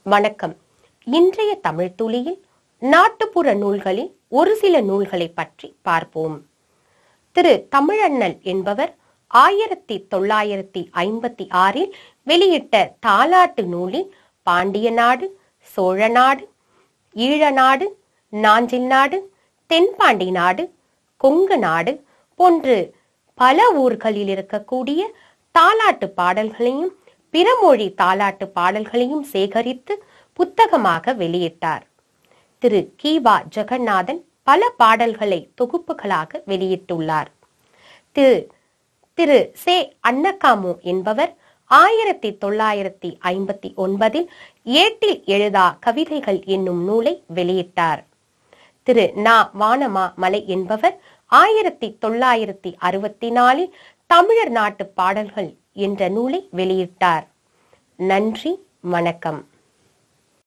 வணக்கம் இன்றைய தமிழ் துளியில் நாட்டுப்புற நூல்களில் ஒரு சில நூல்களை பற்றி பார்ப்போம் திரு தமிழண்ணல் என்பவர் ஆயிரத்தி தொள்ளாயிரத்தி ஐம்பத்தி ஆறில் வெளியிட்ட தாலாட்டு நூலில் பாண்டிய நாடு சோழ நாடு ஈழ நாடு நாஞ்சில் நாடு தென்பாண்டி நாடு கொங்கு நாடு போன்று பல ஊர்களில் இருக்கக்கூடிய தாலாட்டு பாடல்களையும் பிறமொழி தாலாட்டு பாடல்களையும் சேகரித்து புத்தகமாக வெளியிட்டார் திரு கீவா ஜெகநாதன் பல பாடல்களை தொகுப்புகளாக வெளியிட்டுள்ளார் திரு திரு சே அன்னகாமு என்பவர் ஆயிரத்தி தொள்ளாயிரத்தி ஐம்பத்தி ஒன்பதில் ஏட்டில் எழுதா கவிதைகள் என்னும் நூலை வெளியிட்டார் திரு நா வானமா மலை என்பவர் ஆயிரத்தி தொள்ளாயிரத்தி அறுபத்தி நாலில் தமிழர் நாட்டு பாடல்கள் என்ற நூலை வெளியிட்டார் நன்றி வணக்கம்